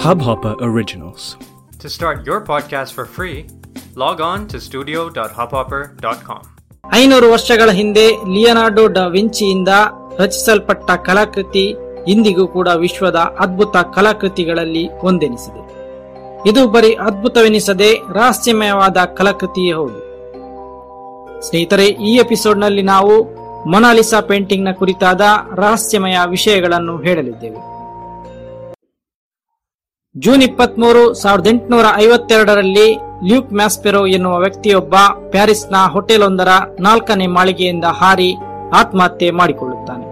Hubhopper Originals. To start your podcast for free, log on to studio.hubhopper.com. ಐನೂರು ವರ್ಷಗಳ ಹಿಂದೆ Leonardo ಡ ವಿಂಚಿಯಿಂದ ರಚಿಸಲ್ಪಟ್ಟ ಕಲಾಕೃತಿ ಇಂದಿಗೂ ಕೂಡ ವಿಶ್ವದ ಅದ್ಭುತ ಕಲಾಕೃತಿಗಳಲ್ಲಿ ಒಂದೆನಿಸಿದೆ ಇದು ಬರೀ ಅದ್ಭುತವೆನಿಸದೆ ರಹಸ್ಯಮಯವಾದ ಕಲಾಕೃತಿಯೇ ಹೌದು ಸ್ನೇಹಿತರೆ ಈ ಎಪಿಸೋಡ್ನಲ್ಲಿ ನಾವು ಮೊನಾಲಿಸಾ ಪೇಂಟಿಂಗ್ನ ಕುರಿತಾದ ರಹಸ್ಯಮಯ ವಿಷಯಗಳನ್ನು ಹೇಳಲಿದ್ದೇವೆ ಜೂನ್ ಇಪ್ಪತ್ಮೂರು ಸಾವಿರದ ಎಂಟುನೂರ ಐವತ್ತೆರಡರಲ್ಲಿ ಲ್ಯೂಕ್ ಮ್ಯಾಸ್ಪೆರೋ ಎನ್ನುವ ವ್ಯಕ್ತಿಯೊಬ್ಬ ಪ್ಯಾರಿಸ್ನ ಹೋಟೆಲ್ ಒಂದರ ನಾಲ್ಕನೇ ಮಾಳಿಗೆಯಿಂದ ಹಾರಿ ಆತ್ಮಹತ್ಯೆ ಮಾಡಿಕೊಳ್ಳುತ್ತಾನೆ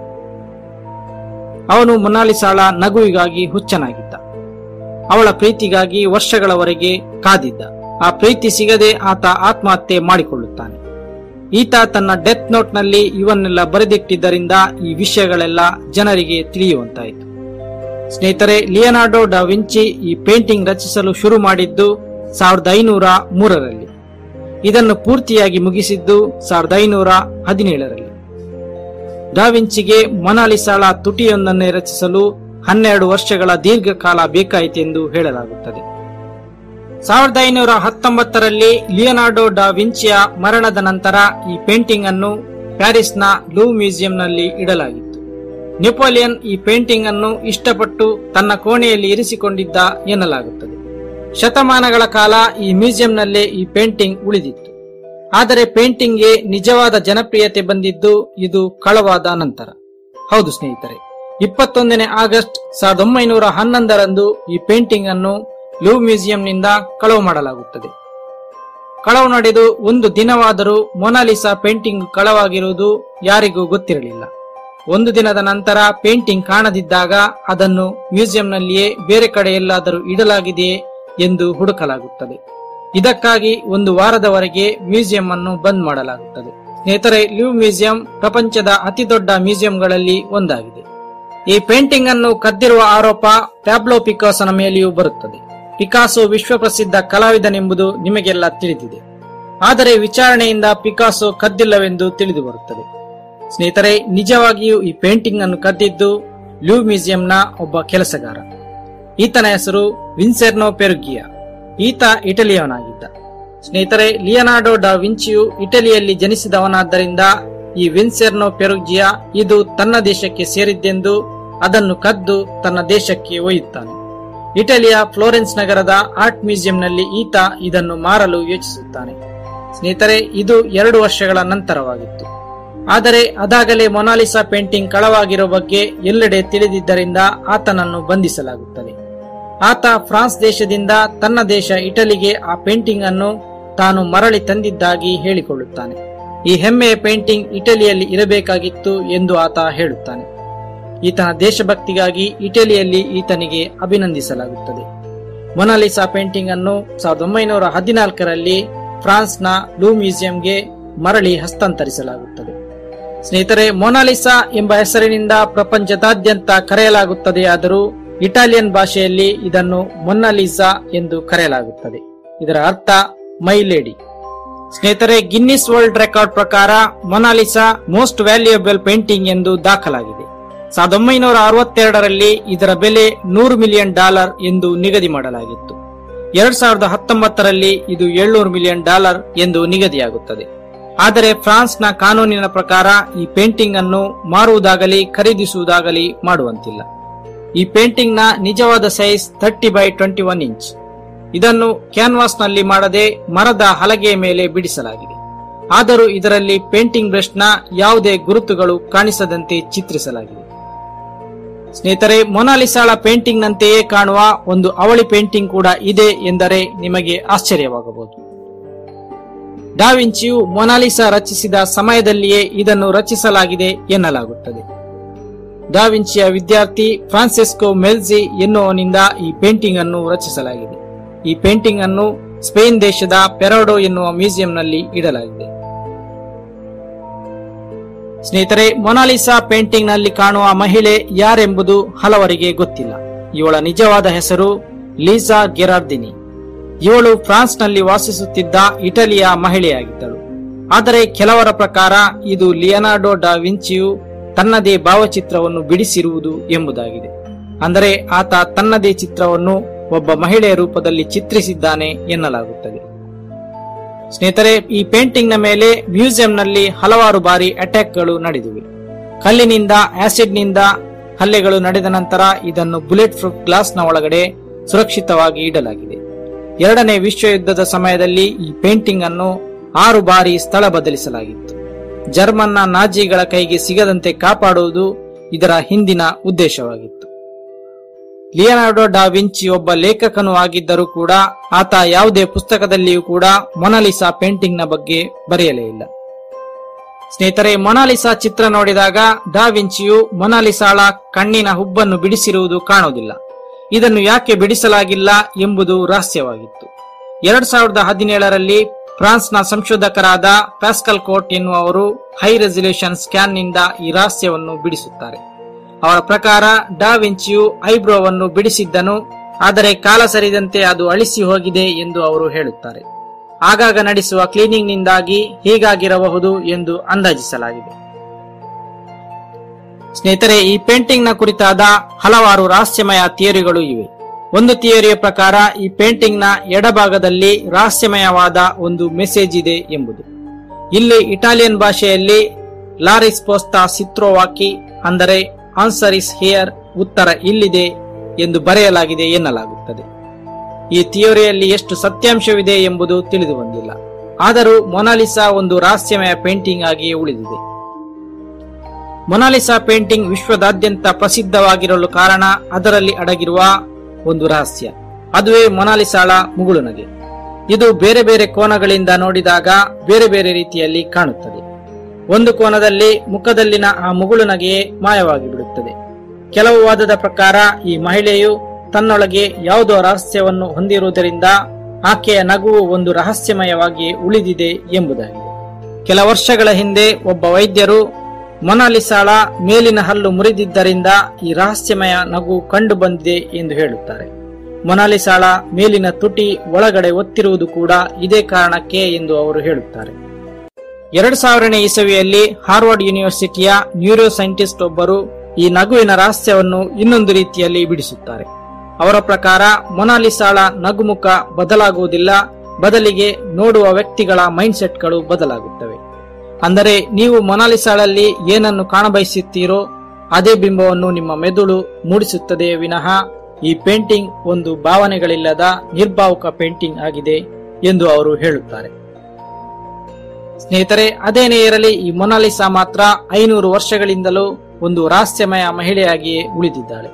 ಅವನು ಮೊನಾಲಿಸಾಳ ನಗುವಿಗಾಗಿ ಹುಚ್ಚನಾಗಿದ್ದ ಅವಳ ಪ್ರೀತಿಗಾಗಿ ವರ್ಷಗಳವರೆಗೆ ಕಾದಿದ್ದ ಆ ಪ್ರೀತಿ ಸಿಗದೆ ಆತ ಆತ್ಮಹತ್ಯೆ ಮಾಡಿಕೊಳ್ಳುತ್ತಾನೆ ಈತ ತನ್ನ ಡೆತ್ ನೋಟ್ನಲ್ಲಿ ಇವನ್ನೆಲ್ಲ ಬರೆದಿಟ್ಟಿದ್ದರಿಂದ ಈ ವಿಷಯಗಳೆಲ್ಲ ಜನರಿಗೆ ತಿಳಿಯುವಂತಾಯಿತು ಸ್ನೇಹಿತರೆ ಲಿಯನಾರ್ಡೋ ಡ ವಿಂಚಿ ಈ ಪೇಂಟಿಂಗ್ ರಚಿಸಲು ಶುರು ಮಾಡಿದ್ದು ಸಾವಿರದ ಐನೂರ ಮೂರರಲ್ಲಿ ಇದನ್ನು ಪೂರ್ತಿಯಾಗಿ ಮುಗಿಸಿದ್ದು ಸಾವಿರದ ಐನೂರ ಹದಿನೇಳರಲ್ಲಿ ಡಾ ವಿಂಚಿಗೆ ಮೊನಾಲಿಸಾಳ ತುಟಿಯೊಂದನ್ನೇ ರಚಿಸಲು ಹನ್ನೆರಡು ವರ್ಷಗಳ ದೀರ್ಘಕಾಲ ಬೇಕಾಯಿತೆಂದು ಹೇಳಲಾಗುತ್ತದೆ ಸಾವಿರದ ಐನೂರ ಹತ್ತೊಂಬತ್ತರಲ್ಲಿ ಲಿಯನಾರ್ಡೋ ಡಾ ವಿಂಚಿಯ ಮರಣದ ನಂತರ ಈ ಪೇಂಟಿಂಗ್ ಅನ್ನು ಪ್ಯಾರಿಸ್ನ ಲೂವ್ ಮ್ಯೂಸಿಯಂನಲ್ಲಿ ಇಡಲಾಗಿತ್ತು ನೆಪೋಲಿಯನ್ ಈ ಪೇಂಟಿಂಗ್ ಅನ್ನು ಇಷ್ಟಪಟ್ಟು ತನ್ನ ಕೋಣೆಯಲ್ಲಿ ಇರಿಸಿಕೊಂಡಿದ್ದ ಎನ್ನಲಾಗುತ್ತದೆ ಶತಮಾನಗಳ ಕಾಲ ಈ ಮ್ಯೂಸಿಯಂನಲ್ಲೇ ಈ ಪೇಂಟಿಂಗ್ ಉಳಿದಿತ್ತು ಆದರೆ ಪೇಂಟಿಂಗ್ಗೆ ನಿಜವಾದ ಜನಪ್ರಿಯತೆ ಬಂದಿದ್ದು ಇದು ಕಳವಾದ ನಂತರ ಹೌದು ಸ್ನೇಹಿತರೆ ಇಪ್ಪತ್ತೊಂದನೇ ಆಗಸ್ಟ್ ಸಾವಿರದ ಒಂಬೈನೂರ ಹನ್ನೊಂದರಂದು ಈ ಪೇಂಟಿಂಗ್ ಅನ್ನು ಲೂವ್ ಮ್ಯೂಸಿಯಂನಿಂದ ಕಳವು ಮಾಡಲಾಗುತ್ತದೆ ಕಳವು ನಡೆದು ಒಂದು ದಿನವಾದರೂ ಮೊನಾಲಿಸಾ ಪೇಂಟಿಂಗ್ ಕಳವಾಗಿರುವುದು ಯಾರಿಗೂ ಗೊತ್ತಿರಲಿಲ್ಲ ಒಂದು ದಿನದ ನಂತರ ಪೇಂಟಿಂಗ್ ಕಾಣದಿದ್ದಾಗ ಅದನ್ನು ಮ್ಯೂಸಿಯಂನಲ್ಲಿಯೇ ಬೇರೆ ಕಡೆ ಎಲ್ಲಾದರೂ ಇಡಲಾಗಿದೆಯೇ ಎಂದು ಹುಡುಕಲಾಗುತ್ತದೆ ಇದಕ್ಕಾಗಿ ಒಂದು ವಾರದವರೆಗೆ ಮ್ಯೂಸಿಯಂ ಅನ್ನು ಬಂದ್ ಮಾಡಲಾಗುತ್ತದೆ ಸ್ನೇಹಿತರೆ ಲ್ಯೂ ಮ್ಯೂಸಿಯಂ ಪ್ರಪಂಚದ ಅತಿದೊಡ್ಡ ಮ್ಯೂಸಿಯಂಗಳಲ್ಲಿ ಒಂದಾಗಿದೆ ಈ ಪೇಂಟಿಂಗ್ ಅನ್ನು ಕದ್ದಿರುವ ಆರೋಪ ಟ್ಯಾಬ್ಲೋ ಪಿಕಾಸನ ಮೇಲೆಯೂ ಬರುತ್ತದೆ ಪಿಕಾಸೋ ವಿಶ್ವಪ್ರಸಿದ್ಧ ಕಲಾವಿದನೆಂಬುದು ನಿಮಗೆಲ್ಲ ತಿಳಿದಿದೆ ಆದರೆ ವಿಚಾರಣೆಯಿಂದ ಪಿಕಾಸೋ ಕದ್ದಿಲ್ಲವೆಂದು ತಿಳಿದು ಬರುತ್ತದೆ ಸ್ನೇಹಿತರೆ ನಿಜವಾಗಿಯೂ ಈ ಪೇಂಟಿಂಗ್ ಅನ್ನು ಕದ್ದಿದ್ದು ಲ್ಯೂ ಮ್ಯೂಸಿಯಂನ ಒಬ್ಬ ಕೆಲಸಗಾರ ಈತನ ಹೆಸರು ವಿನ್ಸೆರ್ನೋ ಪೆರುಗಿಯಾ ಈತ ಇಟಲಿಯವನಾಗಿದ್ದ ಸ್ನೇಹಿತರೆ ಲಿಯನಾರ್ಡೋ ಡಾ ವಿಂಚಿಯು ಇಟಲಿಯಲ್ಲಿ ಜನಿಸಿದವನಾದ್ದರಿಂದ ಈ ವಿನ್ಸೆರ್ನೋ ಪೆರುಗಿಯಾ ಇದು ತನ್ನ ದೇಶಕ್ಕೆ ಸೇರಿದ್ದೆಂದು ಅದನ್ನು ಕದ್ದು ತನ್ನ ದೇಶಕ್ಕೆ ಒಯ್ಯುತ್ತಾನೆ ಇಟಲಿಯ ಫ್ಲೋರೆನ್ಸ್ ನಗರದ ಆರ್ಟ್ ಮ್ಯೂಸಿಯಂನಲ್ಲಿ ಈತ ಇದನ್ನು ಮಾರಲು ಯೋಚಿಸುತ್ತಾನೆ ಸ್ನೇಹಿತರೆ ಇದು ಎರಡು ವರ್ಷಗಳ ನಂತರವಾಗಿತ್ತು ಆದರೆ ಅದಾಗಲೇ ಮೊನಾಲಿಸಾ ಪೇಂಟಿಂಗ್ ಕಳವಾಗಿರೋ ಬಗ್ಗೆ ಎಲ್ಲೆಡೆ ತಿಳಿದಿದ್ದರಿಂದ ಆತನನ್ನು ಬಂಧಿಸಲಾಗುತ್ತದೆ ಆತ ಫ್ರಾನ್ಸ್ ದೇಶದಿಂದ ತನ್ನ ದೇಶ ಇಟಲಿಗೆ ಆ ಪೇಂಟಿಂಗ್ ಅನ್ನು ತಾನು ಮರಳಿ ತಂದಿದ್ದಾಗಿ ಹೇಳಿಕೊಳ್ಳುತ್ತಾನೆ ಈ ಹೆಮ್ಮೆಯ ಪೇಂಟಿಂಗ್ ಇಟಲಿಯಲ್ಲಿ ಇರಬೇಕಾಗಿತ್ತು ಎಂದು ಆತ ಹೇಳುತ್ತಾನೆ ಈತನ ದೇಶಭಕ್ತಿಗಾಗಿ ಇಟಲಿಯಲ್ಲಿ ಈತನಿಗೆ ಅಭಿನಂದಿಸಲಾಗುತ್ತದೆ ಮೊನಾಲಿಸಾ ಪೇಂಟಿಂಗ್ ಅನ್ನು ಸಾವಿರದ ಒಂಬೈನೂರ ಹದಿನಾಲ್ಕರಲ್ಲಿ ಫ್ರಾನ್ಸ್ನ ಲೂ ಮ್ಯೂಸಿಯಂಗೆ ಮರಳಿ ಹಸ್ತಾಂತರಿಸಲಾಗುತ್ತದೆ ಸ್ನೇಹಿತರೆ ಮೊನಾಲಿಸಾ ಎಂಬ ಹೆಸರಿನಿಂದ ಪ್ರಪಂಚದಾದ್ಯಂತ ಕರೆಯಲಾಗುತ್ತದೆ ಆದರೂ ಇಟಾಲಿಯನ್ ಭಾಷೆಯಲ್ಲಿ ಇದನ್ನು ಮೊನಾಲಿಸಾ ಎಂದು ಕರೆಯಲಾಗುತ್ತದೆ ಇದರ ಅರ್ಥ ಮೈ ಲೇಡಿ ಸ್ನೇಹಿತರೆ ಗಿನ್ನಿಸ್ ವರ್ಲ್ಡ್ ರೆಕಾರ್ಡ್ ಪ್ರಕಾರ ಮೊನಾಲಿಸಾ ಮೋಸ್ಟ್ ವ್ಯಾಲ್ಯೂಯಬಲ್ ಪೇಂಟಿಂಗ್ ಎಂದು ದಾಖಲಾಗಿದೆ ಸಾವಿರದ ಒಂಬೈನೂರ ಅರವತ್ತೆರಡರಲ್ಲಿ ಇದರ ಬೆಲೆ ನೂರು ಮಿಲಿಯನ್ ಡಾಲರ್ ಎಂದು ನಿಗದಿ ಮಾಡಲಾಗಿತ್ತು ಎರಡ್ ಸಾವಿರದ ಹತ್ತೊಂಬತ್ತರಲ್ಲಿ ಇದು ಏಳ್ನೂರು ಮಿಲಿಯನ್ ಡಾಲರ್ ಎಂದು ನಿಗದಿಯಾಗುತ್ತದೆ ಆದರೆ ಫ್ರಾನ್ಸ್ನ ಕಾನೂನಿನ ಪ್ರಕಾರ ಈ ಪೇಂಟಿಂಗ್ ಅನ್ನು ಮಾರುವುದಾಗಲಿ ಖರೀದಿಸುವುದಾಗಲಿ ಮಾಡುವಂತಿಲ್ಲ ಈ ಪೇಂಟಿಂಗ್ ನ ನಿಜವಾದ size thirty by twenty one inch ಇದನ್ನು ಕ್ಯಾನ್ವಾಸ್ ನಲ್ಲಿ ಮಾಡದೆ ಮರದ ಹಲಗೆಯ ಮೇಲೆ ಬಿಡಿಸಲಾಗಿದೆ ಆದರೂ ಇದರಲ್ಲಿ ಪೇಂಟಿಂಗ್ ಬ್ರಷ್ ನ ಯಾವುದೇ ಗುರುತುಗಳು ಕಾಣಿಸದಂತೆ ಚಿತ್ರಿಸಲಾಗಿದೆ ಸ್ನೇಹಿತರೆ ಮೊನಾಲಿಸಾಳ ಪೇಂಟಿಂಗ್ ನಂತೆಯೇ ಕಾಣುವ ಒಂದು ಅವಳಿ ಪೇಂಟಿಂಗ್ ಕೂಡ ಇದೆ ಎಂದರೆ ನಿಮಗೆ ಆಶ್ಚರ್ಯವಾಗಬಹುದು ಡಾವಿಂಚಿಯು ಮೊನಾಲಿಸಾ ರಚಿಸಿದ ಸಮಯದಲ್ಲಿಯೇ ಇದನ್ನು ರಚಿಸಲಾಗಿದೆ ಎನ್ನಲಾಗುತ್ತದೆ ಡಾವಿಂಚಿಯ ವಿದ್ಯಾರ್ಥಿ ಫ್ರಾನ್ಸಿಸ್ಕೋ ಮೆಲ್ಜಿ ಎನ್ನುವನಿಂದ ಈ ಪೇಂಟಿಂಗ್ ಅನ್ನು ರಚಿಸಲಾಗಿದೆ ಈ ಪೇಂಟಿಂಗ್ ಅನ್ನು ಸ್ಪೇನ್ ದೇಶದ ಪೆರೋಡೋ ಎನ್ನುವ ಮ್ಯೂಸಿಯಂನಲ್ಲಿ ಇಡಲಾಗಿದೆ ಸ್ನೇಹಿತರೆ ಮೊನಾಲಿಸಾ ಪೇಂಟಿಂಗ್ ನಲ್ಲಿ ಕಾಣುವ ಮಹಿಳೆ ಯಾರೆಂಬುದು ಹಲವರಿಗೆ ಗೊತ್ತಿಲ್ಲ ಇವಳ ನಿಜವಾದ ಹೆಸರು ಲೀಸಾ ಗೆರಾರ್ದಿನಿ ಇವಳು ಫ್ರಾನ್ಸ್ನಲ್ಲಿ ವಾಸಿಸುತ್ತಿದ್ದ ಇಟಲಿಯ ಮಹಿಳೆಯಾಗಿದ್ದಳು ಆದರೆ ಕೆಲವರ ಪ್ರಕಾರ ಇದು ಲಿಯನಾರ್ಡೋ ಡಾ ವಿಂಚಿಯು ತನ್ನದೇ ಭಾವಚಿತ್ರವನ್ನು ಬಿಡಿಸಿರುವುದು ಎಂಬುದಾಗಿದೆ ಅಂದರೆ ಆತ ತನ್ನದೇ ಚಿತ್ರವನ್ನು ಒಬ್ಬ ಮಹಿಳೆಯ ರೂಪದಲ್ಲಿ ಚಿತ್ರಿಸಿದ್ದಾನೆ ಎನ್ನಲಾಗುತ್ತದೆ ಸ್ನೇಹಿತರೆ ಈ ಪೇಂಟಿಂಗ್ ನ ಮೇಲೆ ಮ್ಯೂಸಿಯಂನಲ್ಲಿ ಹಲವಾರು ಬಾರಿ ಅಟ್ಯಾಕ್ಗಳು ನಡೆದಿವೆ ಕಲ್ಲಿನಿಂದ ಆಸಿಡ್ನಿಂದ ಹಲ್ಲೆಗಳು ನಡೆದ ನಂತರ ಇದನ್ನು ಬುಲೆಟ್ ಪ್ರೂಫ್ ಗ್ಲಾಸ್ನ ಒಳಗಡೆ ಸುರಕ್ಷಿತವಾಗಿ ಇಡಲಾಗಿದೆ ಎರಡನೇ ವಿಶ್ವ ಯುದ್ಧದ ಸಮಯದಲ್ಲಿ ಈ ಪೇಂಟಿಂಗ್ ಅನ್ನು ಆರು ಬಾರಿ ಸ್ಥಳ ಬದಲಿಸಲಾಗಿತ್ತು ಜರ್ಮನ್ನ ನಾಜಿಗಳ ಕೈಗೆ ಸಿಗದಂತೆ ಕಾಪಾಡುವುದು ಇದರ ಹಿಂದಿನ ಉದ್ದೇಶವಾಗಿತ್ತು ಲಿಯನಾರ್ಡೋ ಡಾ ವಿಂಚಿ ಒಬ್ಬ ಲೇಖಕನು ಆಗಿದ್ದರೂ ಕೂಡ ಆತ ಯಾವುದೇ ಪುಸ್ತಕದಲ್ಲಿಯೂ ಕೂಡ ಮೊನಾಲಿಸಾ ಪೇಂಟಿಂಗ್ ನ ಬಗ್ಗೆ ಬರೆಯಲೇ ಇಲ್ಲ ಸ್ನೇಹಿತರೆ ಮೊನಾಲಿಸಾ ಚಿತ್ರ ನೋಡಿದಾಗ ಡಾ ವಿಂಚಿಯು ಮೊನಾಲಿಸಾಳ ಕಣ್ಣಿನ ಹುಬ್ಬನ್ನು ಬಿಡಿಸಿರುವುದು ಕಾಣುವುದಿಲ್ಲ ಇದನ್ನು ಯಾಕೆ ಬಿಡಿಸಲಾಗಿಲ್ಲ ಎಂಬುದು ರಹಸ್ಯವಾಗಿತ್ತು ಎರಡ್ ಸಾವಿರದ ಹದಿನೇಳರಲ್ಲಿ ಫ್ರಾನ್ಸ್ನ ಸಂಶೋಧಕರಾದ ಪ್ಯಾಸ್ಕಲ್ ಕೋಟ್ ಎನ್ನುವರು ಹೈ ರೆಸಲ್ಯೂಷನ್ ಸ್ಕ್ಯಾನ್ ನಿಂದ ಈ ರಹಸ್ಯವನ್ನು ಬಿಡಿಸುತ್ತಾರೆ ಅವರ ಪ್ರಕಾರ ಡಾ ವಿಂಚಿಯು ಐಬ್ರೋವನ್ನು ಬಿಡಿಸಿದ್ದನು ಆದರೆ ಕಾಲ ಸರಿದಂತೆ ಅದು ಅಳಿಸಿ ಹೋಗಿದೆ ಎಂದು ಅವರು ಹೇಳುತ್ತಾರೆ ಆಗಾಗ ನಡೆಸುವ ಕ್ಲೀನಿಂಗ್ ನಿಂದಾಗಿ ಹೀಗಾಗಿರಬಹುದು ಎಂದು ಅಂದಾಜಿಸಲಾಗಿದೆ ಸ್ನೇಹಿತರೆ ಈ ಪೇಂಟಿಂಗ್ ನ ಕುರಿತಾದ ಹಲವಾರು ರಹಸ್ಯಮಯ ಥಿಯರಿಗಳು ಇವೆ ಒಂದು ಥಿಯರಿಯ ಪ್ರಕಾರ ಈ ಪೇಂಟಿಂಗ್ ನ ಎಡಭಾಗದಲ್ಲಿ ರಹಸ್ಯಮಯವಾದ ಒಂದು ಮೆಸೇಜ್ ಇದೆ ಎಂಬುದು ಇಲ್ಲಿ ಇಟಾಲಿಯನ್ ಭಾಷೆಯಲ್ಲಿ ಲಾರಿಸ್ ಪೋಸ್ತಾ ಸಿತ್ರೋವಾಕಿ ಅಂದರೆ ಆನ್ಸರ್ ಇಸ್ ಹಿಯರ್ ಉತ್ತರ ಇಲ್ಲಿದೆ ಎಂದು ಬರೆಯಲಾಗಿದೆ ಎನ್ನಲಾಗುತ್ತದೆ ಈ ಥಿಯೋರಿಯಲ್ಲಿ ಎಷ್ಟು ಸತ್ಯಾಂಶವಿದೆ ಎಂಬುದು ತಿಳಿದು ಬಂದಿಲ್ಲ ಆದರೂ ಮೊನಾಲಿಸಾ ಒಂದು ರಹಸ್ಯಮಯ ಪೇಂಟಿಂಗ್ ಆಗಿಯೇ ಉಳಿದಿದೆ ಮೊನಾಲಿಸಾ ಪೇಂಟಿಂಗ್ ವಿಶ್ವದಾದ್ಯಂತ ಪ್ರಸಿದ್ಧವಾಗಿರಲು ಕಾರಣ ಅದರಲ್ಲಿ ಅಡಗಿರುವ ಒಂದು ರಹಸ್ಯ ಅದುವೇ ಮೊನಾಲಿಸಾಳ ಮುಗುಳುನಗೆ ಇದು ಬೇರೆ ಬೇರೆ ಕೋನಗಳಿಂದ ನೋಡಿದಾಗ ಬೇರೆ ಬೇರೆ ರೀತಿಯಲ್ಲಿ ಕಾಣುತ್ತದೆ ಒಂದು ಕೋನದಲ್ಲಿ ಮುಖದಲ್ಲಿನ ಆ ಮುಗುಳು ನಗೆಯೇ ಮಾಯವಾಗಿ ಬಿಡುತ್ತದೆ ಕೆಲವು ವಾದದ ಪ್ರಕಾರ ಈ ಮಹಿಳೆಯು ತನ್ನೊಳಗೆ ಯಾವುದೋ ರಹಸ್ಯವನ್ನು ಹೊಂದಿರುವುದರಿಂದ ಆಕೆಯ ನಗುವು ಒಂದು ರಹಸ್ಯಮಯವಾಗಿ ಉಳಿದಿದೆ ಎಂಬುದಾಗಿದೆ ಕೆಲ ವರ್ಷಗಳ ಹಿಂದೆ ಒಬ್ಬ ವೈದ್ಯರು ಮೊನಾಲಿಸಾಳ ಮೇಲಿನ ಹಲ್ಲು ಮುರಿದಿದ್ದರಿಂದ ಈ ರಹಸ್ಯಮಯ ನಗು ಕಂಡು ಬಂದಿದೆ ಎಂದು ಹೇಳುತ್ತಾರೆ ಮೊನಾಲಿಸಾಳ ಮೇಲಿನ ತುಟಿ ಒಳಗಡೆ ಒತ್ತಿರುವುದು ಕೂಡ ಇದೇ ಕಾರಣಕ್ಕೆ ಎಂದು ಅವರು ಹೇಳುತ್ತಾರೆ ಎರಡ್ ಸಾವಿರನೇ ಇಸವಿಯಲ್ಲಿ ಹಾರ್ವರ್ಡ್ ಯೂನಿವರ್ಸಿಟಿಯ ನ್ಯೂರೋ ಸೈಂಟಿಸ್ಟ್ ಒಬ್ಬರು ಈ ನಗುವಿನ ರಹಸ್ಯವನ್ನು ಇನ್ನೊಂದು ರೀತಿಯಲ್ಲಿ ಬಿಡಿಸುತ್ತಾರೆ ಅವರ ಪ್ರಕಾರ ಮೊನಾಲಿಸಾಳ ನಗುಮುಖ ಬದಲಾಗುವುದಿಲ್ಲ ಬದಲಿಗೆ ನೋಡುವ ವ್ಯಕ್ತಿಗಳ ಮೈಂಡ್ ಸೆಟ್ಗಳು ಬದಲಾಗುತ್ತವೆ ಅಂದರೆ ನೀವು ಮೊನಾಲಿಸಾಳಲ್ಲಿ ಏನನ್ನು ಕಾಣಬಯಸುತ್ತೀರೋ ಅದೇ ಬಿಂಬವನ್ನು ನಿಮ್ಮ ಮೆದುಳು ಮೂಡಿಸುತ್ತದೆ ವಿನಃ ಈ ಪೇಂಟಿಂಗ್ ಒಂದು ಭಾವನೆಗಳಿಲ್ಲದ ನಿರ್ಭಾವುಕ ಪೇಂಟಿಂಗ್ ಆಗಿದೆ ಎಂದು ಅವರು ಹೇಳುತ್ತಾರೆ ಸ್ನೇಹಿತರೆ ಅದೇನೇ ಇರಲಿ ಈ ಮೊನಾಲಿಸಾ ಮಾತ್ರ ಐನೂರು ವರ್ಷಗಳಿಂದಲೂ ಒಂದು ರಹಸ್ಯಮಯ ಮಹಿಳೆಯಾಗಿಯೇ ಉಳಿದಿದ್ದಾಳೆ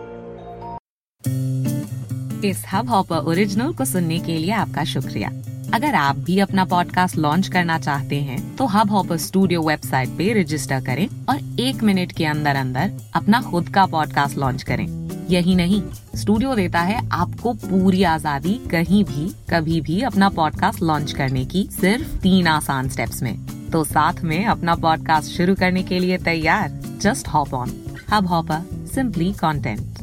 इस हब हॉपर ओरिजिनल को सुनने के लिए आपका शुक्रिया अगर आप भी अपना पॉडकास्ट लॉन्च करना चाहते हैं तो हब हॉपर स्टूडियो वेबसाइट पे रजिस्टर करें और एक मिनट के अंदर अंदर अपना खुद का पॉडकास्ट लॉन्च करें यही नहीं स्टूडियो देता है आपको पूरी आजादी कहीं भी कभी भी अपना पॉडकास्ट लॉन्च करने की सिर्फ तीन आसान स्टेप्स में तो साथ में अपना पॉडकास्ट शुरू करने के लिए तैयार just hop on Hubhopper simply content